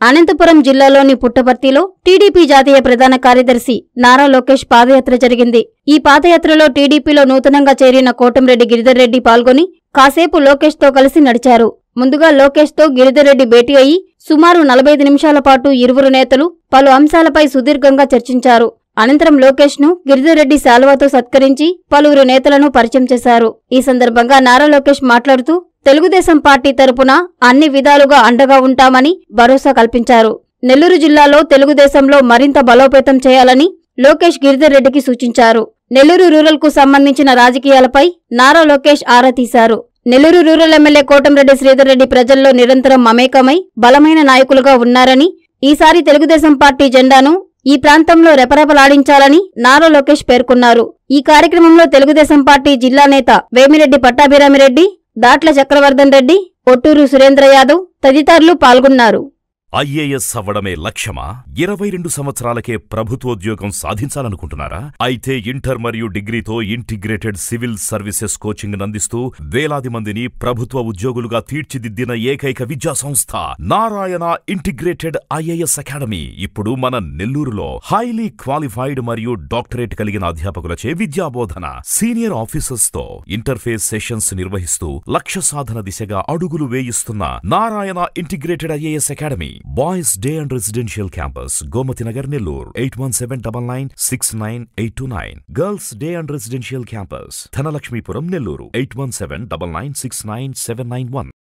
అనంతపురం జిల్లాలోని పుట్టపర్తిలో టీడీపీ జాతీయ ప్రధాన కార్యదర్శి నారా లోకేష్ పాదయాత్ర జరిగింది ఈ పాదయాత్రలో టీడీపీలో నూతనంగా చేరిన కోటంరెడ్డి గిరిధర్ రెడ్డి పాల్గొని కాసేపు లోకేష్ తో కలిసి నడిచారు ముందుగా లోకేష్ తో గిరిధర్ రెడ్డి భేటీ అయి సుమారు నలభై నిమిషాల పాటు ఇరువురు నేతలు పలు అంశాలపై సుదీర్ఘంగా చర్చించారు అనంతరం లోకేష్ ను గిరిధర్ రెడ్డి శాలువాతో సత్కరించి పలువురు నేతలను పరిచయం చేశారు ఈ సందర్భంగా నారా లోకేష్ మాట్లాడుతూ తెలుగుదేశం పార్టీ తరపున అన్ని విధాలుగా అండగా ఉంటామని భరోసా కల్పించారు నెల్లూరు జిల్లాలో తెలుగుదేశంలో మరింత బలోపేతం చేయాలని లోకేష్ గిరిధర్ రెడ్డికి సూచించారు నెల్లూరు రూరల్ కు సంబంధించిన రాజకీయాలపై నారా లోకేష్ ఆరా తీశారు నెల్లూరు రూరల్ ఎమ్మెల్యే కోటంరెడ్డి శ్రీధర్ రెడ్డి ప్రజల్లో నిరంతరం మమేకమై బలమైన నాయకులుగా ఉన్నారని ఈసారి తెలుగుదేశం పార్టీ జెండాను ఈ ప్రాంతంలో రెపరెపలాడించాలని నారా లోకేష్ పేర్కొన్నారు ఈ కార్యక్రమంలో తెలుగుదేశం పార్టీ జిల్లా నేత వేమిరెడ్డి పట్టాభిరామిరెడ్డి దాట్ల చక్రవర్ధన్ రెడ్డి ఒట్టూరు సురేంద్ర యాదవ్ తదితరులు పాల్గొన్నారు ఐఏఎస్ అవ్వడమే లక్ష్యమా ఇరవై రెండు సంవత్సరాలకే ప్రభుత్వోద్యోగం సాధించాలనుకుంటున్నారా అయితే ఇంటర్ మరియు డిగ్రీతో ఇంటిగ్రేటెడ్ సివిల్ సర్వీసెస్ కోచింగ్ అందిస్తూ వేలాది మందిని ప్రభుత్వ ఉద్యోగులుగా తీర్చిదిద్దిన ఏకైక విద్యా సంస్థ నారాయణ ఇంటిగ్రేటెడ్ ఐఏఎస్ అకాడమీ ఇప్పుడు మన నెల్లూరులో హైలీ క్వాలిఫైడ్ మరియు డాక్టరేట్ కలిగిన అధ్యాపకులచే విద్యాబోధన సీనియర్ ఆఫీసర్స్ తో ఇంటర్ఫేస్ సెషన్స్ నిర్వహిస్తూ లక్ష్య సాధన దిశగా అడుగులు వేయిస్తున్న Narayana integrated IAS academy boys day and residential campus Gomati Nagar Nellore eight one seven double nine six nine eight two nine girls day and residential campus Dhanalakshmipuram Nellore eight one seven double nine six nine seven nine one